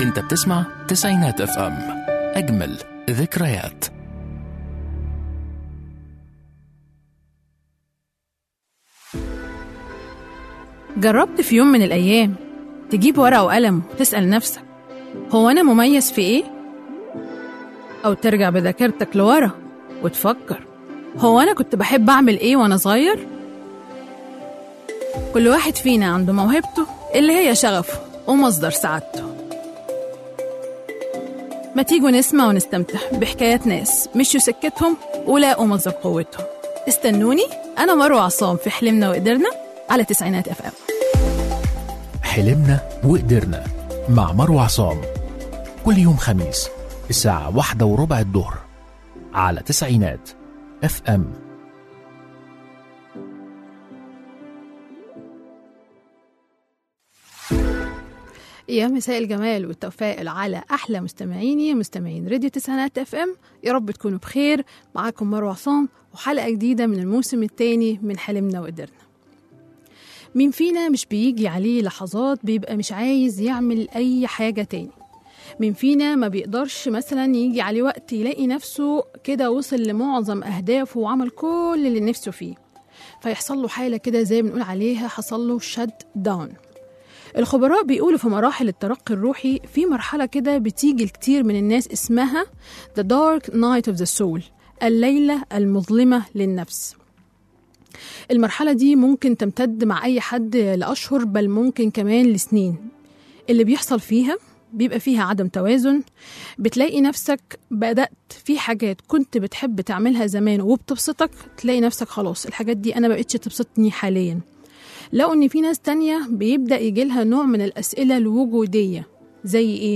انت بتسمع تسعينات اف ام اجمل ذكريات جربت في يوم من الأيام تجيب ورقة وقلم وتسأل نفسك هو أنا مميز في إيه؟ أو ترجع بذاكرتك لورا وتفكر هو أنا كنت بحب أعمل إيه وأنا صغير؟ كل واحد فينا عنده موهبته اللي هي شغفه ومصدر سعادته ما تيجوا نسمع ونستمتع بحكايات ناس مشوا سكتهم ولاقوا مصدر قوتهم استنوني أنا مروة عصام في حلمنا وقدرنا على تسعينات اف ام حلمنا وقدرنا مع مروة عصام كل يوم خميس الساعة واحدة وربع الظهر على تسعينات اف ام يا مساء الجمال والتفاؤل على احلى مستمعيني مستمعين راديو تسعينات اف ام يا رب تكونوا بخير معاكم مروه عصام وحلقه جديده من الموسم الثاني من حلمنا وقدرنا مين فينا مش بيجي عليه لحظات بيبقى مش عايز يعمل اي حاجه تاني مين فينا ما بيقدرش مثلا يجي عليه وقت يلاقي نفسه كده وصل لمعظم اهدافه وعمل كل اللي نفسه فيه فيحصل له حاله كده زي ما بنقول عليها حصل له شت داون الخبراء بيقولوا في مراحل الترقي الروحي في مرحلة كده بتيجي لكتير من الناس اسمها The Dark Night of the Soul الليلة المظلمة للنفس المرحلة دي ممكن تمتد مع أي حد لأشهر بل ممكن كمان لسنين اللي بيحصل فيها بيبقى فيها عدم توازن بتلاقي نفسك بدأت في حاجات كنت بتحب تعملها زمان وبتبسطك تلاقي نفسك خلاص الحاجات دي أنا بقتش تبسطني حالياً لقوا ان في ناس تانية بيبدأ يجيلها نوع من الأسئلة الوجودية زي ايه؟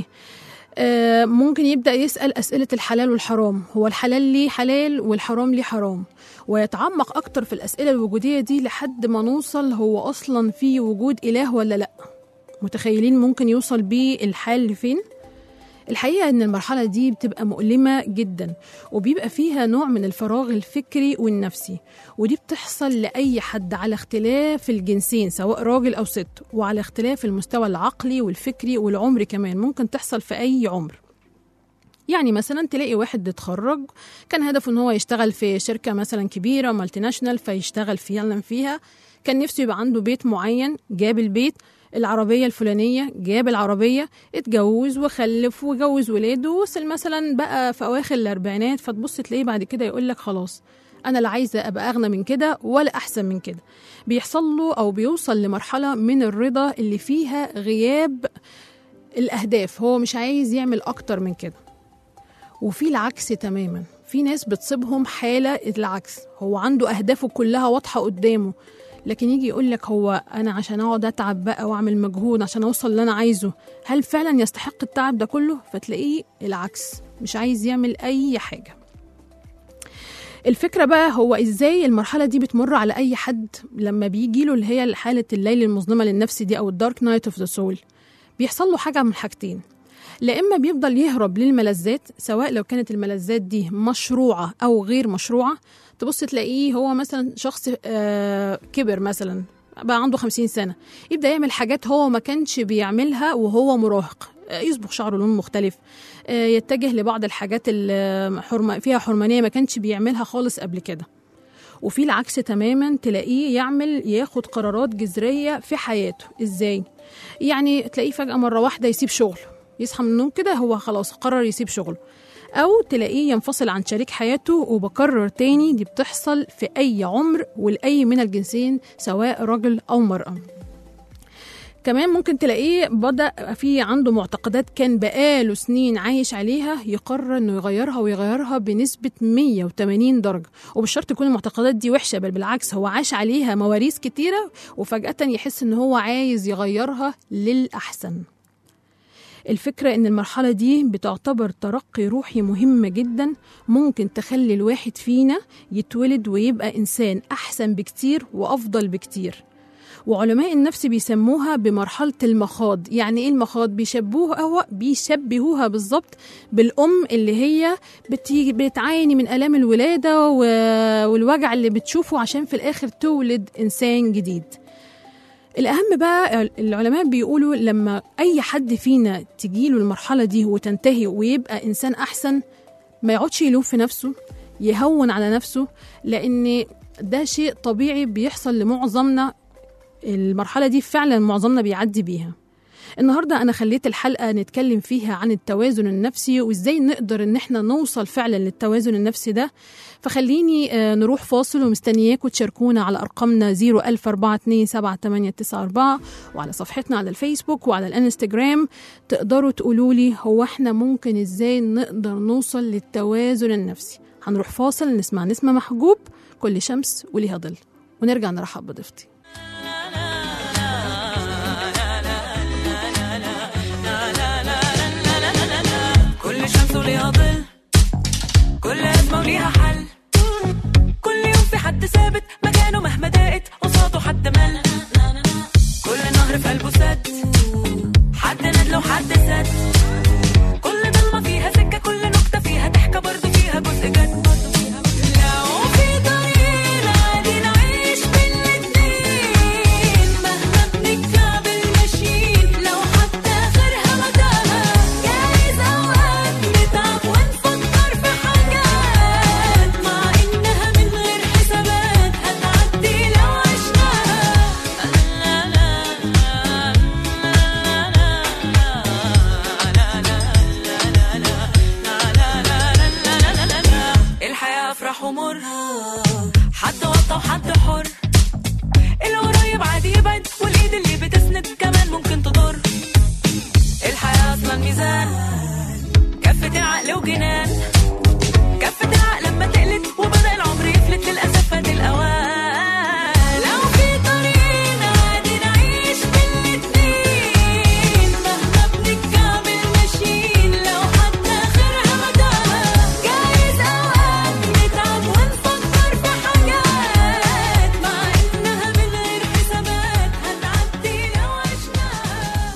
آه ممكن يبدأ يسأل أسئلة الحلال والحرام هو الحلال ليه حلال والحرام ليه حرام ويتعمق أكتر في الأسئلة الوجودية دي لحد ما نوصل هو أصلا في وجود إله ولا لأ متخيلين ممكن يوصل بيه الحال لفين؟ الحقيقة إن المرحلة دي بتبقى مؤلمة جدا وبيبقى فيها نوع من الفراغ الفكري والنفسي ودي بتحصل لأي حد على اختلاف الجنسين سواء راجل أو ست وعلى اختلاف المستوى العقلي والفكري والعمر كمان ممكن تحصل في أي عمر يعني مثلا تلاقي واحد اتخرج كان هدفه ان هو يشتغل في شركه مثلا كبيره مالتي ناشونال فيشتغل فعلا فيها كان نفسه يبقى عنده بيت معين جاب البيت العربية الفلانية جاب العربية اتجوز وخلف وجوز ولاده وصل مثلا بقى في أواخر الأربعينات فتبص تلاقيه بعد كده يقول لك خلاص أنا لا عايزة أبقى أغنى من كده ولا أحسن من كده بيحصل له أو بيوصل لمرحلة من الرضا اللي فيها غياب الأهداف هو مش عايز يعمل أكتر من كده وفي العكس تماما في ناس بتصيبهم حالة العكس هو عنده أهدافه كلها واضحة قدامه لكن يجي يقول لك هو انا عشان اقعد اتعب بقى واعمل مجهود عشان اوصل اللي انا عايزه هل فعلا يستحق التعب ده كله فتلاقيه العكس مش عايز يعمل اي حاجه الفكرة بقى هو ازاي المرحلة دي بتمر على أي حد لما بيجي له اللي هي حالة الليل المظلمة للنفس دي أو الدارك نايت اوف ذا سول بيحصل له حاجة من حاجتين لا إما بيفضل يهرب للملذات سواء لو كانت الملذات دي مشروعة أو غير مشروعة تبص تلاقيه هو مثلا شخص آه كبر مثلا بقى عنده خمسين سنة يبدأ يعمل حاجات هو ما كانش بيعملها وهو مراهق آه يصبغ شعره لون مختلف آه يتجه لبعض الحاجات اللي فيها حرمانية ما كانش بيعملها خالص قبل كده وفي العكس تماما تلاقيه يعمل ياخد قرارات جذرية في حياته ازاي يعني تلاقيه فجأة مرة واحدة يسيب شغله يصحى من النوم كده هو خلاص قرر يسيب شغله أو تلاقيه ينفصل عن شريك حياته وبكرر تاني دي بتحصل في أي عمر ولأي من الجنسين سواء رجل أو مرأة كمان ممكن تلاقيه بدأ في عنده معتقدات كان بقاله سنين عايش عليها يقرر انه يغيرها ويغيرها بنسبة 180 درجة ومش شرط تكون المعتقدات دي وحشة بل بالعكس هو عاش عليها مواريث كتيرة وفجأة يحس ان هو عايز يغيرها للأحسن الفكرة إن المرحلة دي بتعتبر ترقي روحي مهم جدا ممكن تخلي الواحد فينا يتولد ويبقى إنسان أحسن بكتير وأفضل بكتير وعلماء النفس بيسموها بمرحلة المخاض يعني إيه المخاض بيشبهوها أو بيشبهوها بالظبط بالأم اللي هي بتيجي بتعاني من آلام الولادة والوجع اللي بتشوفه عشان في الآخر تولد إنسان جديد الأهم بقى العلماء بيقولوا لما أي حد فينا تجيله المرحلة دي وتنتهي ويبقى إنسان أحسن ما يقعدش يلوم في نفسه يهون على نفسه لأن ده شيء طبيعي بيحصل لمعظمنا المرحلة دي فعلا معظمنا بيعدي بيها النهاردة أنا خليت الحلقة نتكلم فيها عن التوازن النفسي وإزاي نقدر إن إحنا نوصل فعلا للتوازن النفسي ده فخليني آه، نروح فاصل ومستنياكم تشاركونا على أرقامنا 010427894 وعلى صفحتنا على الفيسبوك وعلى الانستجرام تقدروا تقولوا لي هو إحنا ممكن إزاي نقدر نوصل للتوازن النفسي هنروح فاصل نسمع نسمة محجوب كل شمس وليها ظل ونرجع نرحب بضيفتي كل شمس وليها ظل كل أزمة وليها حل كل يوم في حد ثابت مكانه مهما ضاقت قصاده حد مل كل نهر في قلبه سد حد ندل وحد سد كل ضلمة فيها سكة كل نكتة فيها ضحكة برضه فيها جزء جد لو في طريق عادي نعيش بالاتنين مهما بنكعبل ماشيين لو حتى آخرها متاهة جايز أوقات نتعب ونفكر في حاجات مع إنها من غير حسابات هتعدي لو عشناها الحياة أفراح ومر حد وطى وحد حر القريب عادي يبعد والإيد اللي بتسند كمان ممكن تضر الحياة أصلا ميزان كفة العقل وجنان كفة العقل لما تقلت وبدأ العمر يفلت للأسف فات الأوان لو في طريقنا عادي نعيش بالاتنين مهما بنكعبل ماشيين لو حتى آخرها متاهة جايز أوقات نتعب ونفكر في حاجات مع إنها من غير حسابات هتعدي لو عشناها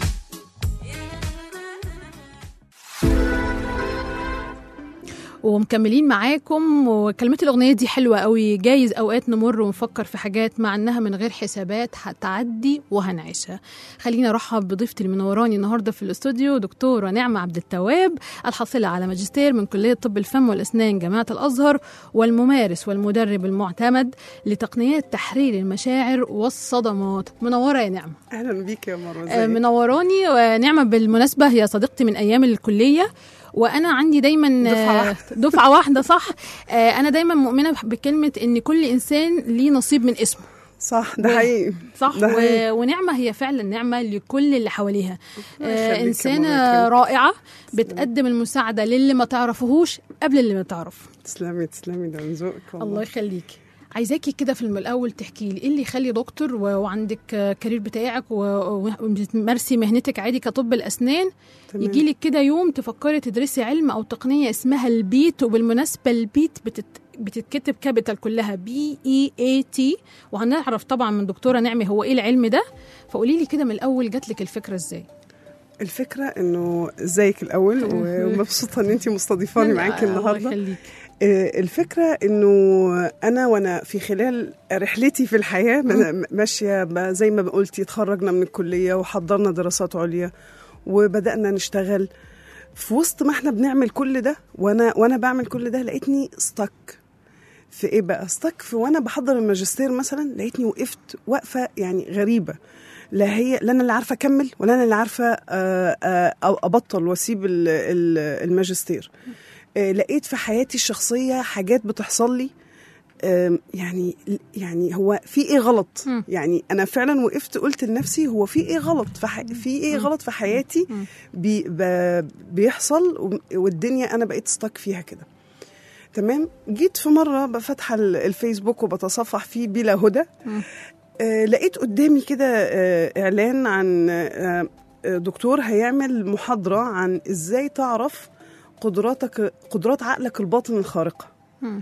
ومكملين معاكم وكلمات الأغنية دي حلوة قوي جايز أوقات نمر ونفكر في حاجات مع إنها من غير حسابات هتعدي وهنعيشها خلينا أرحب بضيفتي المنوراني النهاردة في الاستوديو دكتورة نعمة عبد التواب الحاصلة على ماجستير من كلية طب الفم والأسنان جامعة الأزهر والممارس والمدرب المعتمد لتقنيات تحرير المشاعر والصدمات منورة يا نعمة اهلا بيك يا مروه آه، ازيك منوراني ونعمة بالمناسبة هي صديقتي من أيام الكلية وأنا عندي دايما دفعة آه، واحدة. دفعة واحدة صح آه، أنا دايما مؤمنة بكلمة إن كل إنسان ليه نصيب من اسمه صح ده و- حقيقي صح ده حقيقي. و... ونعمة هي فعلا نعمة لكل اللي حواليها الله آه يخليك يا إنسانة ماما، يخليك. رائعة بتقدم المساعدة للي ما تعرفوهوش قبل اللي ما تعرف تسلمي تسلمي ده من ذوقك والله الله يخليكي عايزاكي كده في الم- الاول تحكي لي ايه اللي يخلي دكتور و- وعندك آه، كارير بتاعك و- و- وبتمارسي مهنتك عادي كطب الاسنان تمام. يجي لك كده يوم تفكري تدرسي علم او تقنيه اسمها البيت وبالمناسبه البيت بتت بتتكتب كابيتال كلها بي اي اي تي وهنعرف طبعا من دكتوره نعمه هو ايه العلم ده فقولي لي كده من الاول جات لك الفكره ازاي الفكره انه ازيك الاول ومبسوطه ان انت مستضيفاني معاكي الله النهارده يخليك آه، الفكره انه انا وانا في خلال رحلتي في الحياه م- ماشيه ب- زي ما قلتي اتخرجنا من الكليه وحضرنا دراسات عليا وبدانا نشتغل في وسط ما احنا بنعمل كل ده وانا وانا بعمل كل ده لقيتني ستك في ايه بقى ستك في وانا بحضر الماجستير مثلا لقيتني وقفت وقفه يعني غريبه لا هي لا انا اللي عارفه اكمل ولا انا اللي عارفه آه، آه، أو ابطل واسيب ال- ال- الماجستير آه، لقيت في حياتي الشخصيه حاجات بتحصل لي آم، يعني يعني هو في ايه غلط مم. يعني انا فعلا وقفت قلت لنفسي هو في ايه غلط في ح... في ايه غلط في حياتي مم. بي... ب... بيحصل و- والدنيا انا بقيت ستك فيها كده تمام جيت في مره بفتح ال- الفيسبوك وبتصفح فيه بلا هدى مم. آه لقيت قدامي كده آه اعلان عن آه آه، دكتور هيعمل محاضره عن ازاي تعرف قدراتك قدرات عقلك الباطن الخارقه مم.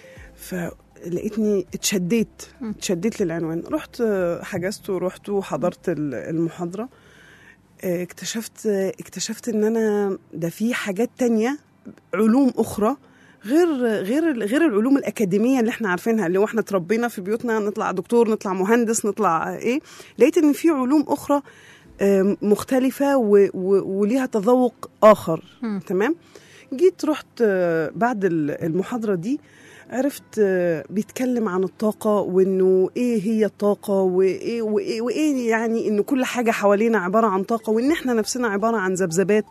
فلقيتني اتشديت مم. اتشديت للعنوان رحت آه، حجزت ورحت وحضرت ال- المحاضرة آه، اكتشفت آه، اكتشفت ان انا ده في حاجات تانية علوم اخرى غير غير غير العلوم الاكاديميه اللي احنا عارفينها اللي هو احنا اتربينا في بيوتنا نطلع دكتور نطلع مهندس نطلع ايه لقيت ان في علوم اخرى آم، مختلفه و- و- وليها تذوق اخر مم. تمام جيت رحت آه، بعد ال- المحاضره دي عرفت آه، بيتكلم عن الطاقة وإنه إيه هي الطاقة وإيه, وإيه, وإيه يعني إن كل حاجة حوالينا عبارة عن طاقة وإن إحنا نفسنا عبارة عن ذبذبات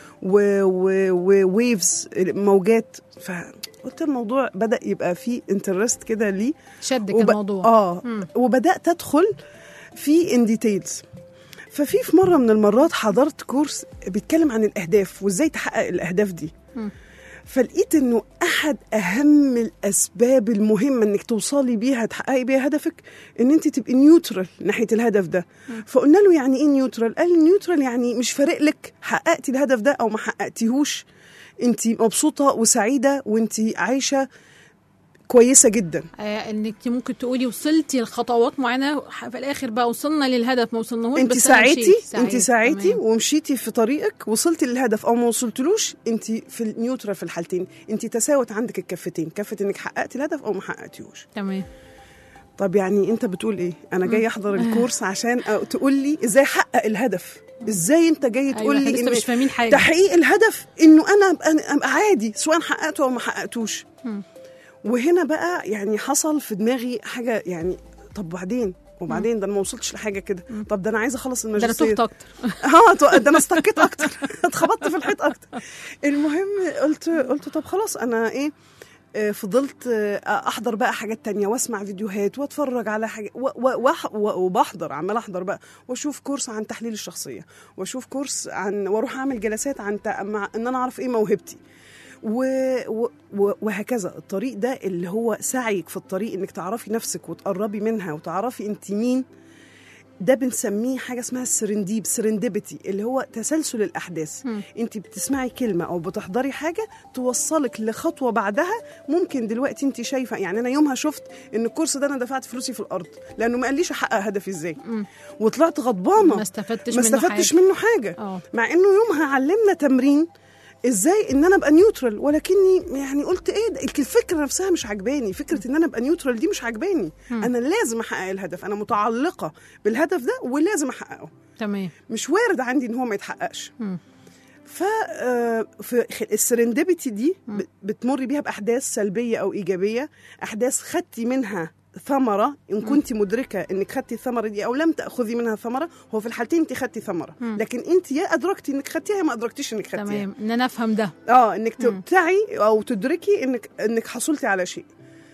وويفز موجات فقلت الموضوع بدأ يبقى فيه انترست كده ليه شدك وب- الموضوع اه مم. وبدات ادخل في ان ديتيلز ففي في مره من المرات حضرت كورس بيتكلم عن الاهداف وازاي تحقق الاهداف دي مم. فلقيت انه احد اهم الاسباب المهمه انك توصلي بيها تحققي بيها هدفك ان انت تبقي نيوترال ناحيه الهدف ده فقلنا له يعني ايه نيوترال قال نيوترال يعني مش فارق لك حققتي الهدف ده او ما حققتيهوش انت مبسوطه وسعيده وانت عايشه كويسه جدا آه انك ممكن تقولي وصلتي لخطوات معينه في الاخر بقى وصلنا للهدف ما وصلناهوش انت بس أنا سعيتي مشيت. انت سعيتي تمام. ومشيتي في طريقك وصلتي للهدف او ما وصلتلوش انت في النيوترال في الحالتين انت تساوت عندك الكفتين كفه انك حققتي الهدف او ما حققتيهوش تمام طب يعني انت بتقول ايه انا جاي احضر الكورس عشان أ- تقول لي ازاي احقق الهدف ازاي انت جاي تقول ايوه لي لسه ان مش فاهمين حاجه تحقيق الهدف انه انا ابقى, أبقى عادي سواء حققته او ما حققتوش مم. وهنا بقى يعني حصل في دماغي حاجه يعني طب وبعدين وبعدين ده انا ما وصلتش لحاجه كده طب ده انا عايزه اخلص ده انا الماجستير تهت اكتر اه تو- ده انا استكيت اكتر اتخبطت في الحيط اكتر المهم قلت قلت طب خلاص انا ايه آه، فضلت آه، احضر بقى حاجات تانية واسمع فيديوهات واتفرج على حاجة و- و- وأح- و- وبحضر عمال احضر بقى واشوف كورس عن تحليل الشخصية واشوف كورس عن واروح اعمل جلسات عن تع- مع ان انا اعرف ايه موهبتي و... و... و- وهكذا الطريق ده اللي هو سعيك في الطريق انك تعرفي نفسك وتقربي منها وتعرفي انت مين ده بنسميه حاجه اسمها السرنديب سرندبتي اللي هو تسلسل الاحداث مم. انت بتسمعي كلمه او بتحضري حاجه توصلك لخطوه بعدها ممكن دلوقتي انت شايفه يعني انا يومها شفت ان الكورس ده انا دفعت فلوسي في الارض لانه ما قاليش احقق هدفي ازاي مم. وطلعت غضبانه ما استفدتش ما منه استفدتش حاجة. منه حاجه اه مع انه يومها علمنا تمرين ازاي ان انا ابقى نيوترال ولكني يعني قلت ايه ده الفكره نفسها مش عجباني فكره ان انا ابقى نيوترال دي مش عجباني مم. انا لازم احقق الهدف انا متعلقه بالهدف ده ولازم احققه تمام مش وارد عندي ان هو ما يتحققش مم. ف آه، في خ- السرندبتي دي ب- بتمر بيها باحداث سلبيه او ايجابيه احداث خدتي منها ثمره ان كنت مدركه انك خدتي الثمره دي او لم تاخذي منها ثمره هو في الحالتين انت خدتي ثمره مم. لكن انت يا ادركتي انك خدتيها يا ما ادركتيش انك خدتيها تمام ان انا افهم ده اه انك مم. تبتعي او تدركي انك انك حصلتي على شيء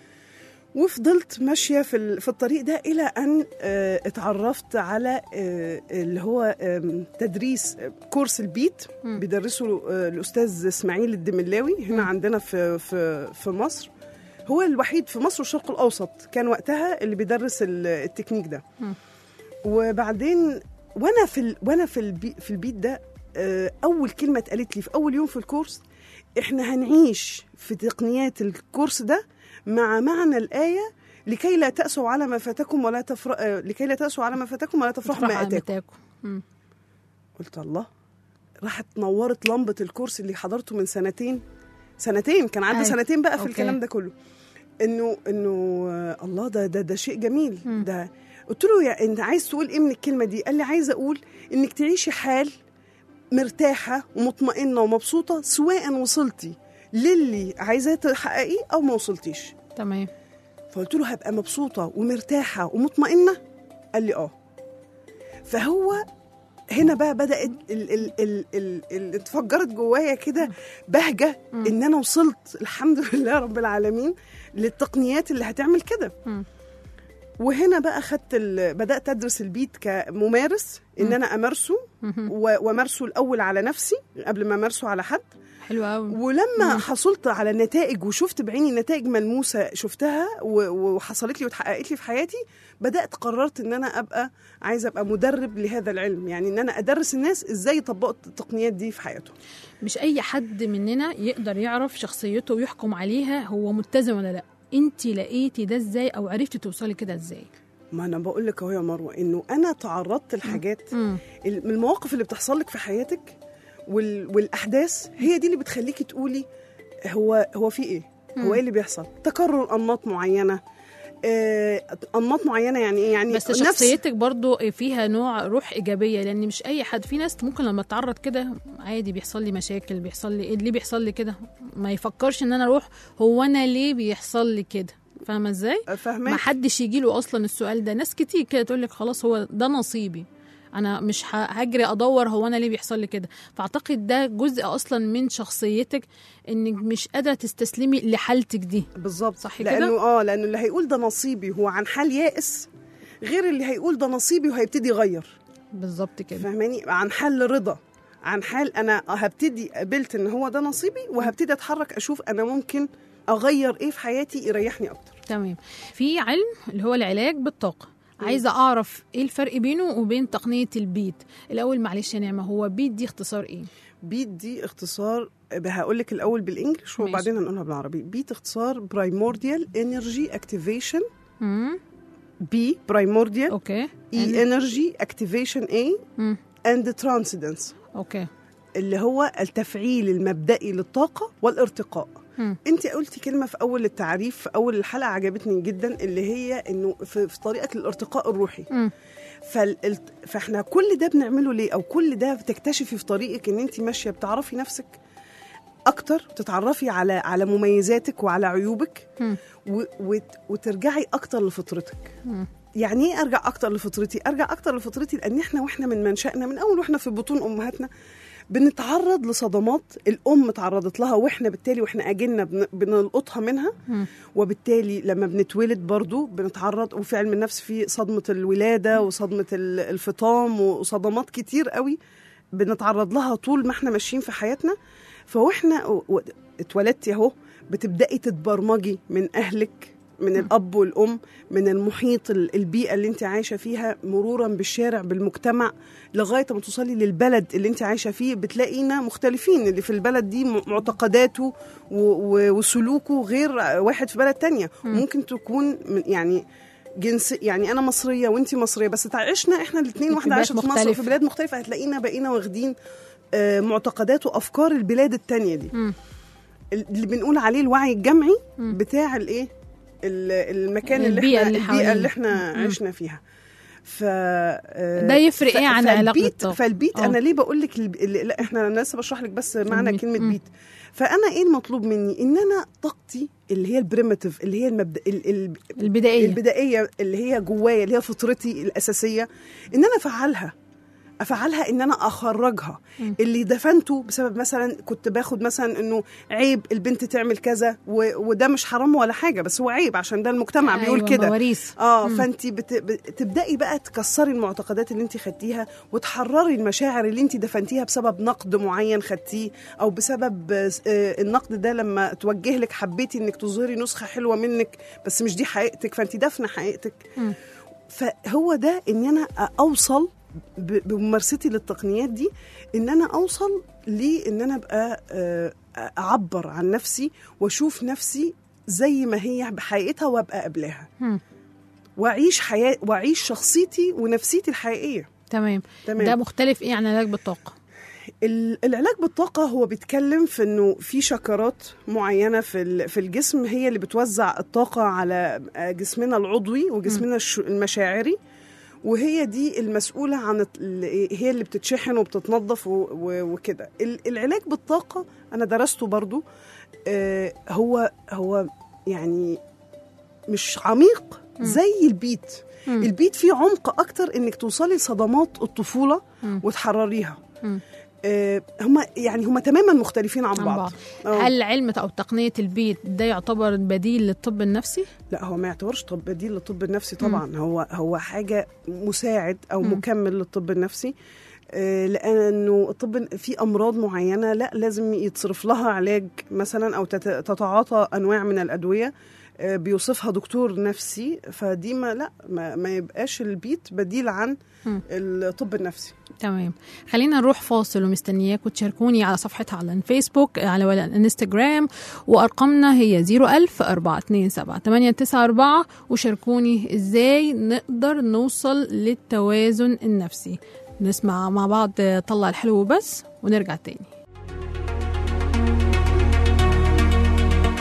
وفضلت ماشيه في ال- في الطريق ده الى ان آه، اتعرفت على آه، اللي هو آم، تدريس آه، كورس البيت مم. بيدرسه آه، الاستاذ اسماعيل الدملاوي هنا عندنا في في في مصر هو الوحيد في مصر والشرق الاوسط كان وقتها اللي بيدرس ال- التكنيك ده مم. وبعدين وانا في ال... وانا في البي... في البيت ده آه، اول كلمه اتقالت لي في اول يوم في الكورس احنا هنعيش في تقنيات الكورس ده مع معنى الايه لكي لا تأسوا على ما فاتكم ولا تفر... آه، لكي لا تأسوا على ما فاتكم ولا تفرحوا تفرح ما على اتاكم متاكم مم. قلت الله راحت نورت لمبه الكورس اللي حضرته من سنتين سنتين كان عندي أيوة. سنتين بقى في أوكي. الكلام ده كله انه انه آه، الله ده ده ده شيء جميل مم. ده قلت له يا انت عايز تقول ايه من الكلمه دي قال لي عايزه اقول انك تعيشي حال مرتاحه ومطمئنه ومبسوطه سواء وصلتي للي عايزاه تحققيه او ما وصلتيش تمام فقلت له هبقى مبسوطه ومرتاحه ومطمئنه قال لي اه فهو هنا بقى بدات ال ال ال ال ال اتفجرت جوايا كده بهجه مم. ان انا وصلت الحمد لله رب العالمين للتقنيات اللي هتعمل كده مم. وهنا بقى خدت ال- بدات ادرس البيت كممارس ان مم. انا امارسه مهم. و- وامارسه الاول على نفسي قبل ما امارسه على حد حلو قوي ولما مم. حصلت على نتائج وشفت بعيني نتائج ملموسه شفتها و- وحصلت لي واتحققت لي في حياتي بدات قررت ان انا ابقى عايزه ابقى مدرب لهذا العلم يعني ان انا ادرس الناس ازاي يطبقوا التقنيات دي في حياتهم مش اي حد مننا يقدر يعرف شخصيته ويحكم عليها هو متزن ولا لا انت لقيتي ده ازاي او عرفتي توصلي كده ازاي ما انا بقول لك اهو يا مروه انه انا تعرضت لحاجات مم. ال- من المواقف اللي بتحصل لك في حياتك وال... والاحداث هي دي اللي بتخليكي تقولي هو هو في ايه هو ايه اللي بيحصل تكرر انماط معينه آه، انماط معينه يعني ايه يعني بس نفس- شخصيتك برضو فيها نوع روح ايجابيه لان مش اي حد في ناس ممكن لما اتعرض كده عادي بيحصل لي مشاكل بيحصل لي ايه ليه بيحصل لي كده ما يفكرش ان انا اروح هو انا ليه بيحصل لي كده فاهمه ازاي ما فاهمه حدش يجي له اصلا السؤال ده ناس كتير كده تقول لك خلاص هو ده نصيبي انا مش ه- هجري ادور هو انا ليه بيحصل لي كده فاعتقد ده جزء اصلا من شخصيتك انك مش قادره تستسلمي لحالتك دي بالظبط صح كده؟ لانه اه لانه اللي هيقول ده نصيبي هو عن حال يائس غير اللي هيقول ده نصيبي وهيبتدي يغير بالظبط كده فاهماني عن حال رضا عن حال انا هبتدي قبلت ان هو ده نصيبي وهبتدي اتحرك اشوف انا ممكن اغير ايه في حياتي يريحني اكتر تمام في علم اللي هو العلاج بالطاقه عايزه اعرف ايه الفرق بينه وبين تقنيه البيت الاول معلش يا نعمه هو بيت دي اختصار ايه بيت دي اختصار هقول لك الاول بالانجلش ماشي. وبعدين هنقولها بالعربي بيت اختصار برايمورديال انرجي اكتيفيشن امم بي برايمورديال اوكي اي انرجي اكتيفيشن اي مم. اند ترانسيدنس اوكي اللي هو التفعيل المبدئي للطاقه والارتقاء مم. انت قلتي كلمه في اول التعريف في اول الحلقه عجبتني جدا اللي هي انه في, في طريقه الارتقاء الروحي مم. فال... فاحنا كل ده بنعمله ليه او كل ده بتكتشفي في طريقك ان انت ماشيه بتعرفي نفسك اكتر تتعرفي على على مميزاتك وعلى عيوبك مم. و... وت... وترجعي اكتر لفطرتك مم. يعني ايه ارجع اكتر لفطرتي ارجع اكتر لفطرتي لان احنا واحنا من منشأنا من اول واحنا في بطون امهاتنا بنتعرض لصدمات الام تعرضت لها واحنا بالتالي واحنا اجلنا بن- بنلقطها منها مم. وبالتالي لما بنتولد برضو بنتعرض وفي علم النفس في صدمة الولادة وصدمة ال- الفطام وصدمات كتير قوي بنتعرض لها طول ما احنا ماشيين في حياتنا فواحنا و- و- اتولدتي اهو بتبدأي تتبرمجي من أهلك من الأب والأم من المحيط ال- البيئة اللي انت عايشة فيها مرورا بالشارع بالمجتمع لغاية ما توصلي للبلد اللي انت عايشة فيه بتلاقينا مختلفين اللي في البلد دي م- معتقداته و- و- وسلوكه غير واحد في بلد تانية ممكن تكون من يعني جنس يعني انا مصريه وانت مصريه بس عشنا احنا الاثنين في واحده بلاد عايشه في مصر مختلفة. وفي بلاد مختلفه هتلاقينا بقينا واخدين آه، معتقدات وافكار البلاد التانية دي مم. اللي بنقول عليه الوعي الجمعي مم. بتاع الايه ال- المكان اللي البيئة احنا اللي البيئه حوالينا. اللي احنا مم. عشنا فيها ف آه، ده يفرق ايه عن علاقة فالبيت الطاقة؟ فالبيت آه. انا ليه بقول لك الب... اللي- لا احنا انا لسه بشرح لك بس معنى البيت. كلمه مم. بيت فانا ايه المطلوب مني ان انا طاقتي اللي هي البريمتيف اللي هي المبدا ال... ال... البدائيه البدائيه اللي هي جوايا اللي هي فطرتي الاساسيه ان انا افعلها افعلها ان انا اخرجها مم. اللي دفنته بسبب مثلا كنت باخد مثلا انه عيب البنت تعمل كذا و... وده مش حرام ولا حاجه بس هو عيب عشان ده المجتمع بيقول أيوة، كده مواريث اه مم. فانت بت... بتبداي بقى تكسري المعتقدات اللي انت خدتيها وتحرري المشاعر اللي انت دفنتيها بسبب نقد معين خدتيه او بسبب آه، آه، النقد ده لما توجه لك حبيتي انك تظهري نسخه حلوه منك بس مش دي حقيقتك فانت دافنه حقيقتك مم. فهو ده ان انا اوصل ب- بممارستي للتقنيات دي ان انا اوصل لان انا ابقى آه، اعبر عن نفسي واشوف نفسي زي ما هي بحقيقتها وابقى قبلها مم. واعيش حياه واعيش شخصيتي ونفسيتي الحقيقيه تمام تمام. ده مختلف ايه عن علاج بالطاقه ال- العلاج بالطاقة هو بيتكلم في انه في شكرات معينة في ال- في الجسم هي اللي بتوزع الطاقة على آه، جسمنا العضوي وجسمنا الش- المشاعري وهي دي المسؤولة عن الت- ال- هي اللي بتتشحن وبتتنظف و- و- وكده ال- العلاج بالطاقة أنا درسته برضو آه، هو هو يعني مش عميق زي البيت مم. البيت فيه عمق أكتر إنك توصلي لصدمات الطفولة مم. وتحرريها مم. آه، هما يعني هما تماما مختلفين عن عن بعض, بعض آه. هل علم او تقنيه البيت ده يعتبر بديل للطب النفسي لا هو ما يعتبرش طب بديل للطب النفسي طبعا هو هو حاجه مساعد او مم. مكمل للطب النفسي آه، لانه الطب في امراض معينه لا لازم يتصرف لها علاج مثلا او تت- تتعاطى انواع من الادويه آه، بيوصفها دكتور نفسي فدي ما لا ما, ما يبقاش البيت بديل عن مم. الطب النفسي تمام خلينا نروح فاصل ومستنياكم تشاركوني على صفحتها على الفيسبوك على ولا الانستجرام وارقامنا هي 01000 427 894 وشاركوني ازاي نقدر نوصل للتوازن النفسي نسمع مع بعض طلع الحلو بس ونرجع تاني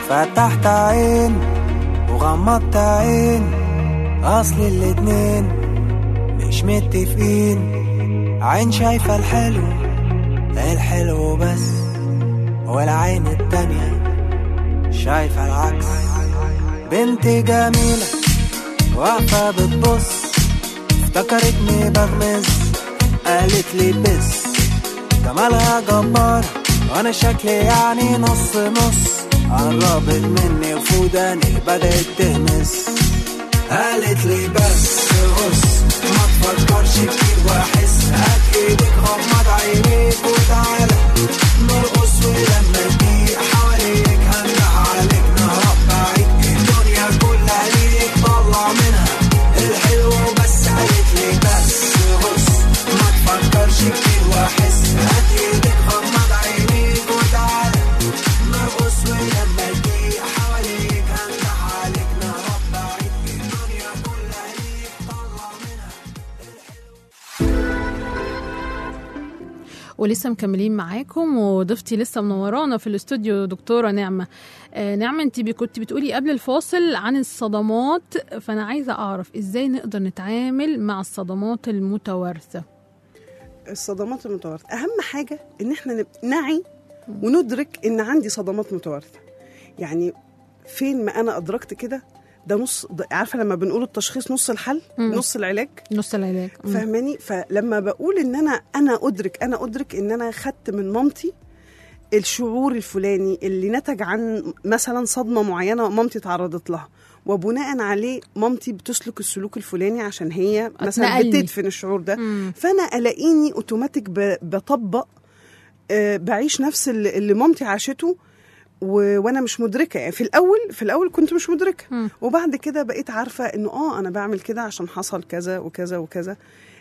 فتحت عين وغمضت عين اصل الاتنين مش متفقين عين شايفة الحلو الحلو بس والعين التانية شايفة العكس بنت جميلة واقفة بتبص افتكرتني بغمز قالت لي بس جمالها جبار وانا شكلي يعني نص نص قربت مني وفوداني بدأت تهمس قالت لي بس بص ما تفكرش كتير واحس هات ايدك غمض عينيك وتعالى نرقص ولما تضيق حواليك هندع عليك نهرب بعيد الدنيا كلها ليك طلع منها الحلو بس قالت لي بس بص ما تفكرش كتير واحس هات ايدك غمض عينيك وتعالى نرقص ولما تضيق حواليك هندع عليك نهرب بعيد الدنيا كلها ليك طلع منها ولسه مكملين معاكم وضيفتي لسه منورانا في الاستوديو دكتوره نعمه آه نعمه انت بي- كنت بتقولي قبل الفاصل عن الصدمات فانا عايزه اعرف ازاي نقدر نتعامل مع الصدمات المتوارثه الصدمات المتوارثه اهم حاجه ان احنا نب- نعي وندرك ان عندي صدمات متوارثه يعني فين ما انا ادركت كده ده نص ده عارفه لما بنقول التشخيص نص الحل مم. نص العلاج نص العلاج مم. فاهماني فلما بقول ان انا انا ادرك انا ادرك ان انا خدت من مامتي الشعور الفلاني اللي نتج عن مثلا صدمه معينه مامتي تعرضت لها وبناء عليه مامتي بتسلك السلوك الفلاني عشان هي مثلا اتنقلني. بتدفن الشعور ده مم. فانا الاقيني اوتوماتيك ب- بطبق آه، بعيش نفس اللي اللي مامتي عاشته و... وانا مش مدركه يعني في الاول في الاول كنت مش مدركه مم. وبعد كده بقيت عارفه انه اه انا بعمل كده عشان حصل كذا وكذا وكذا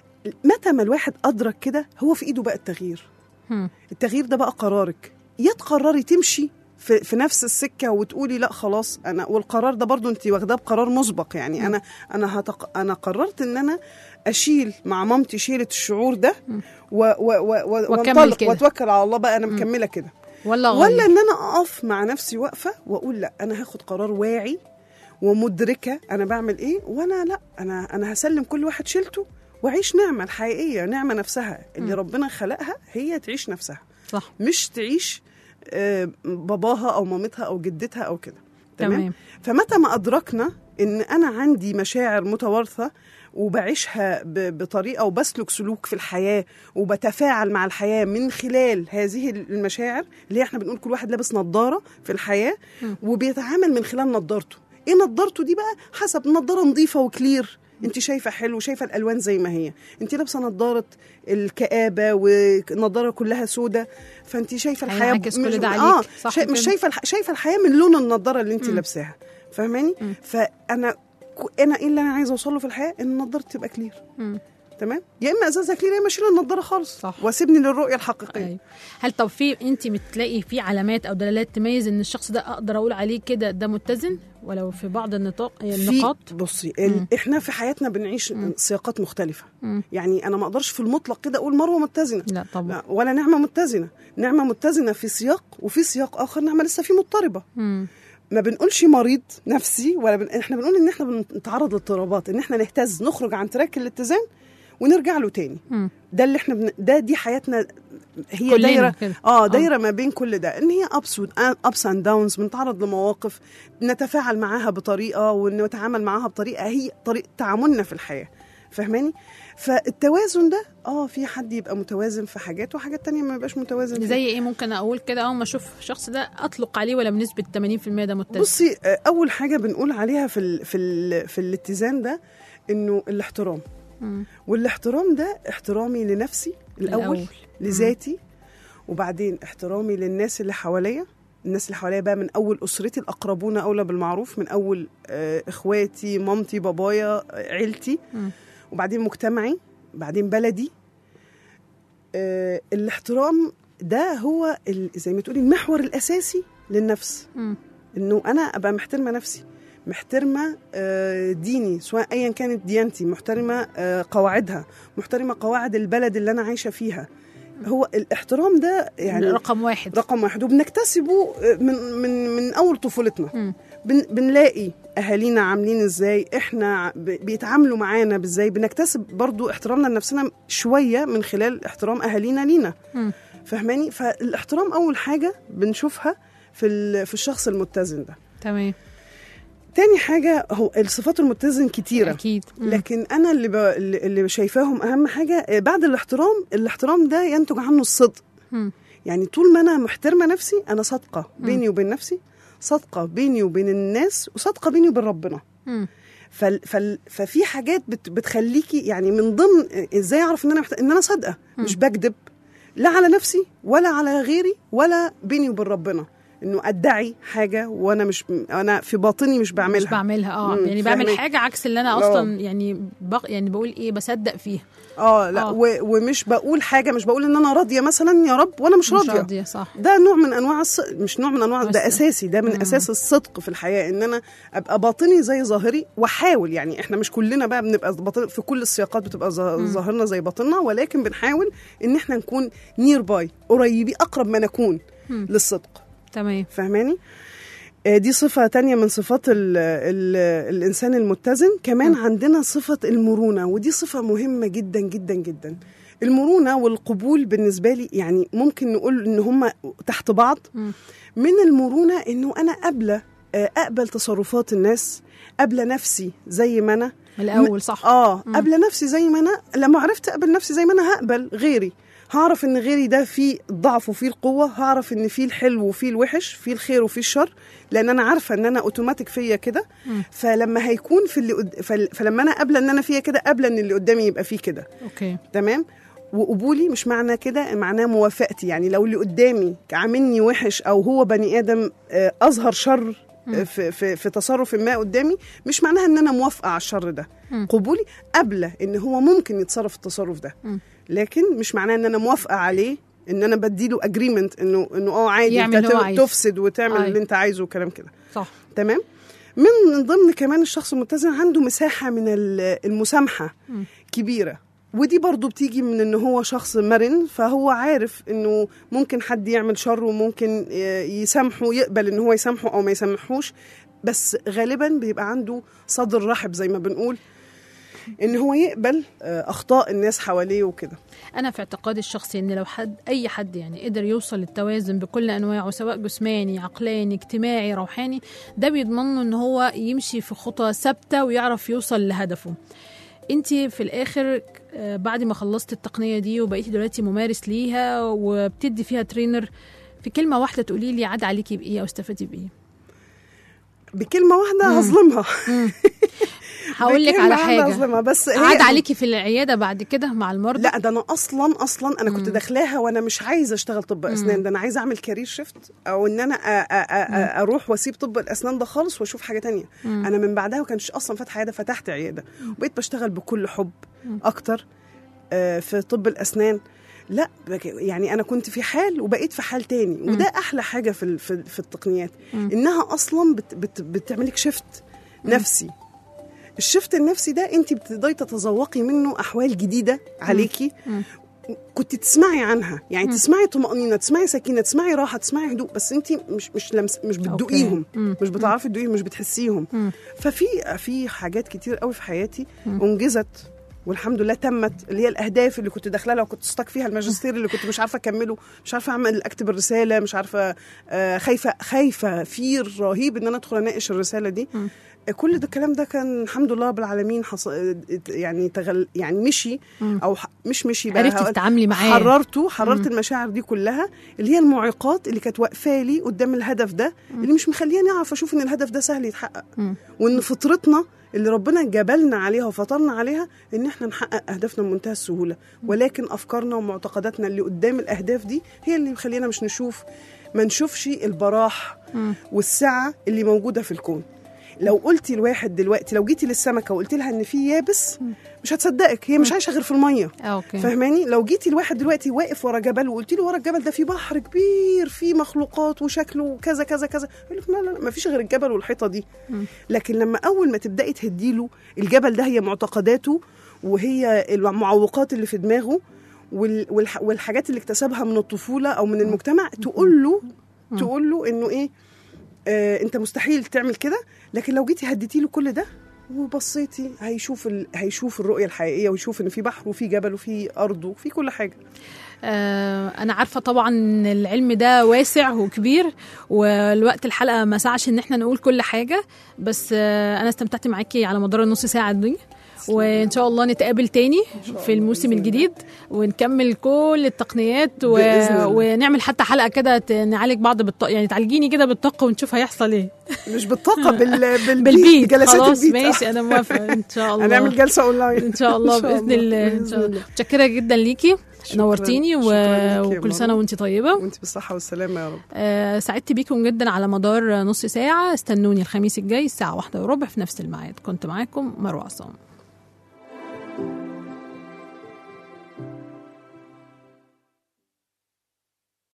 متى ما الواحد ادرك كده هو في ايده بقى التغيير مم. التغيير ده بقى قرارك يا تقرري تمشي في, في نفس السكه وتقولي لا خلاص انا والقرار ده برضو انت واخداه بقرار مسبق يعني انا انا هتق... انا قررت ان انا اشيل مع مامتي شيله الشعور ده و... و... و... و... وأكمل وانطلق كده. واتوكل على الله بقى انا مكمله كده ولا ولا غير ان انا اقف مع نفسي واقفه واقول لا انا هاخد قرار واعي ومدركه انا بعمل ايه وانا لا انا انا هسلم كل واحد شيلته واعيش نعمه الحقيقيه نعمه نفسها اللي ربنا خلقها هي تعيش نفسها صح مش تعيش آه، باباها او مامتها او جدتها او كده تمام تمام. فمتى ما ادركنا ان انا عندي مشاعر متوارثه وبعيشها ب- بطريقه وبسلك سلوك في الحياه وبتفاعل مع الحياه من خلال هذه المشاعر اللي هي احنا بنقول كل واحد لابس نظاره في الحياه وبيتعامل من خلال نظارته ايه نظارته دي بقى حسب نظاره نظيفه وكلير انت شايفه حلو شايفه الالوان زي ما هي انت لابسه نظاره الكآبه ونظاره كلها سودة فانت شايفه الحياه هينعكس كل مش- ده اه عليك، صح شا... مش كده؟ شايفه الح... شايفه الحياه من لون النضاره اللي انت لابساها فاهماني فانا ك- انا ايه اللي انا عايزه اوصله في الحياه ان النضاره تبقى كلير مم. تمام يا اما ازازه كلير يا اما اشيل النضاره خالص صح. واسيبني للرؤيه الحقيقيه أيوة. هل طب في انت بتلاقي في علامات او دلالات تميز ان الشخص ده اقدر اقول عليه كده ده متزن ولو في بعض النطاق النقاط في بصي ال... احنا في حياتنا بنعيش سياقات مختلفه مم. يعني انا ما اقدرش في المطلق كده اقول مروه متزنه لا طبعا لا ولا نعمه متزنه نعمه متزنه في سياق وفي سياق اخر نعمه لسه في مضطربه مم. ما بنقولش مريض نفسي ولا بن... احنا بنقول ان احنا بنتعرض لاضطرابات ان احنا نهتز نخرج عن تراك الاتزان ونرجع له تاني مم. ده اللي احنا بن... ده دي حياتنا هي كلنا دايره كده. اه آه. دايره ما بين كل ده ان هي ابس ابس اند داونز بنتعرض لمواقف نتفاعل معاها بطريقه ونتعامل معاها بطريقه هي طريقه تعاملنا في الحياه فاهماني فالتوازن ده اه في حد يبقى متوازن في حاجات وحاجات تانية ما يبقاش متوازن فيها. زي ايه ممكن اقول كده اول ما اشوف الشخص ده اطلق عليه ولا بنسبه 80% ده متزن بصي آه، اول حاجه بنقول عليها في ال في ال في الاتزان ده انه الاحترام مم. والاحترام ده احترامي لنفسي الاول, الأول. الأول. لذاتي وبعدين احترامي للناس اللي حواليا الناس اللي حواليا بقى من اول اسرتي الاقربون اولى بالمعروف من اول آه، اخواتي مامتي بابايا آه، عيلتي مم. وبعدين مجتمعي بعدين بلدي آه، الاحترام ده هو ال- زي ما تقولي المحور الاساسي للنفس مم. انه انا ابقى محترمه نفسي محترمه آه، ديني سواء ايا كانت ديانتي محترمه آه، قواعدها محترمه قواعد البلد اللي انا عايشه فيها هو الاحترام ده يعني رقم واحد رقم واحد وبنكتسبه من من من اول طفولتنا مم. بن بنلاقي اهالينا عاملين ازاي احنا ب- بيتعاملوا معانا ازاي بنكتسب برضو احترامنا لنفسنا شويه من خلال احترام اهالينا لينا مم. فاهماني فالاحترام اول حاجه بنشوفها في ال- في الشخص المتزن ده تمام تاني حاجه هو الصفات المتزن كتيره اكيد مم. لكن انا اللي ب... اللي شايفاهم اهم حاجه آه، بعد الاحترام الاحترام ده ينتج عنه الصدق مم. يعني طول ما انا محترمه نفسي انا صادقه بيني وبين نفسي صادقه بيني وبين الناس وصادقه بيني وبين ربنا مم. فال... فال... ففي حاجات بت... بتخليكي يعني من ضمن ازاي اعرف ان انا محت... ان انا صادقه مش بكذب لا على نفسي ولا على غيري ولا بيني وبين ربنا انه ادعي حاجه وانا مش انا في باطني مش بعملها مش بعملها اه مم، يعني بعمل فاهمة؟ حاجه عكس اللي انا آه. اصلا يعني بق يعني بقول ايه بصدق فيها اه لا آه. و... ومش بقول حاجه مش بقول ان انا راضيه مثلا يا رب وانا مش مش راضيه راضيه صح ده نوع من انواع الصدق مش نوع من انواع بس- ده اساسي ده من اساس الصدق في الحياه ان انا ابقى باطني زي ظاهري واحاول يعني احنا مش كلنا بقى بنبقى باطن في كل السياقات بتبقى ظا- ظاهرنا زي باطننا ولكن بنحاول ان احنا نكون نير باي قريبين اقرب ما نكون للصدق تمام فاهماني آه، دي صفة تانية من صفات ال ال الإنسان المتزن كمان عندنا صفة المرونة ودي صفة مهمة جدا جدا جدا المرونة والقبول بالنسبة لي يعني ممكن نقول إن هما تحت بعض من المرونة إنه أنا قابلة آه، أقبل تصرفات الناس قابلة نفسي زي ما أنا الاول صح اه قابله نفسي زي ما انا لما عرفت اقبل نفسي زي ما انا هقبل غيري هعرف ان غيري ده فيه الضعف وفيه القوه هعرف ان فيه الحلو وفيه الوحش فيه الخير وفيه الشر لان انا عارفه ان انا اوتوماتيك فيا كده فلما هيكون في اللي قد... فل... فلما انا قابله ان انا فيا كده قابله ان اللي قدامي يبقى فيه كده اوكي تمام وقبولي مش معنى كده معناه موافقتي يعني لو اللي قدامي عاملني وحش او هو بني ادم آه، اظهر شر آه، في, في, في تصرف ما قدامي مش معناها ان انا موافقه على الشر ده قبولي قابله ان هو ممكن يتصرف التصرف ده لكن مش معناه ان انا موافقه عليه ان انا بديله اجريمنت انه انه اه عادي يعمل انت اللي هو ت- عايزه. تفسد وتعمل أيوة. اللي انت عايزه وكلام كده صح تمام من من ضمن كمان الشخص المتزن عنده مساحة من ال- المسامحة كبيرة ودي برضو بتيجي من ان هو شخص مرن فهو عارف انه ممكن حد يعمل شر وممكن ي- يسامحه يقبل ان هو يسامحه او ما يسامحوش بس غالبا بيبقى عنده صدر رحب زي ما بنقول ان هو يقبل آه، اخطاء الناس حواليه وكده انا في اعتقادي الشخصي ان لو حد اي حد يعني قدر يوصل للتوازن بكل انواعه سواء جسماني عقلاني اجتماعي روحاني ده بيضمن له ان هو يمشي في خطى ثابته ويعرف يوصل لهدفه انت في الاخر آه، بعد ما خلصت التقنيه دي وبقيتي دلوقتي ممارس ليها وبتدي فيها ترينر في كلمه واحده تقولي لي عاد عليكي بايه او استفدتي بايه بكلمة واحدة هظلمها هقول لك بكلمة على واحدة حاجه هظلمها بس هي- عاد عليكي في العياده بعد كده مع المرضى لا ده انا اصلا اصلا انا كنت داخلاها وانا مش عايزه اشتغل طب اسنان ده انا عايزه اعمل كارير شيفت او ان انا أ أ أ اروح واسيب طب الاسنان ده خالص واشوف حاجه تانية انا من بعدها ما كانش اصلا فاتحه عياده فتحت عياده وبقيت بشتغل بكل حب اكتر آه، في طب الاسنان لا بك- يعني انا كنت في حال وبقيت في حال تاني وده احلى حاجه في ال- في, في التقنيات انها اصلا بت بت بتعملك شيفت نفسي الشفت النفسي ده انت بتقدري تتذوقي منه احوال جديده عليكي كنت تسمعي عنها يعني تسمعي طمأنينة تسمعي سكينة تسمعي راحة تسمعي هدوء بس انت مش مش لمس مش بتدوقيهم مم. مش بتعرفي تدوقيهم مش بتحسيهم ففي في حاجات كتير قوي في حياتي انجزت والحمد لله تمت اللي هي الاهداف اللي كنت داخله لها وكنت ستك فيها الماجستير اللي كنت مش عارفه اكمله مش عارفه اعمل اكتب الرساله مش عارفه آه، خايفه خايفه فير رهيب ان انا ادخل اناقش الرساله دي كل ده الكلام ده كان الحمد لله رب العالمين حص... يعني تغل... يعني مشي او ح... مش مشي بقى عرفتي هقول- تتعاملي معاه. حررته حررت المشاعر دي كلها اللي هي المعيقات اللي كانت واقفه لي قدام الهدف ده اللي مش مخلياني اعرف اشوف ان الهدف ده سهل يتحقق وان فطرتنا اللي ربنا جبلنا عليها وفطرنا عليها ان احنا نحقق اهدافنا بمنتهى السهوله ولكن افكارنا ومعتقداتنا اللي قدام الاهداف دي هي اللي مخلينا مش نشوف ما نشوفش البراح والسعه اللي موجوده في الكون لو قلتي لواحد دلوقتي لو جيتي للسمكه وقلت لها ان في يابس مش هتصدقك هي مش عايشه غير في الميه آه، اوكي فاهماني لو جيتي لواحد دلوقتي واقف ورا جبل وقلت له ورا الجبل ده في بحر كبير فيه مخلوقات وشكله كذا كذا كذا يقول لك لا لا لا ما فيش غير الجبل والحيطه دي لكن لما اول ما تبداي تهدي له الجبل ده هي معتقداته وهي المعوقات اللي في دماغه وال والح والحاجات اللي اكتسبها من الطفوله او من المجتمع تقول له تقول له انه ايه آه انت مستحيل تعمل كده لكن لو جيتي هديتي له كل ده وبصيتي هيشوف ال... هيشوف الرؤيه الحقيقيه ويشوف ان في بحر وفي جبل وفي ارض وفي كل حاجه آه، انا عارفه طبعا ان العلم ده واسع وكبير والوقت الحلقه ما سعش ان احنا نقول كل حاجه بس آه، انا استمتعت معاكي على مدار النص ساعه دي وان شاء الله نتقابل تاني في الموسم الجديد ونكمل كل التقنيات و... بإذن الله. ونعمل حتى حلقه كده ت- نعالج بعض بالطاقه يعني تعالجيني كده بالطاقه ونشوف هيحصل ايه مش بالطاقه بال... بالبيت بالبيت جلسات خلاص البيت ماشي انا موافقه ان شاء الله هنعمل جلسه اونلاين ان شاء الله باذن الله ان شاء الله متشكره جدا ليكي شكراً. نورتيني و... شكراً ليكي يا وكل سنه مروة. وانت طيبه وانت بالصحه والسلامه يا رب آه، سعدت بيكم جدا على مدار نص ساعة استنوني الخميس الجاي الساعة واحدة وربع في نفس الميعاد كنت معاكم مروة عصام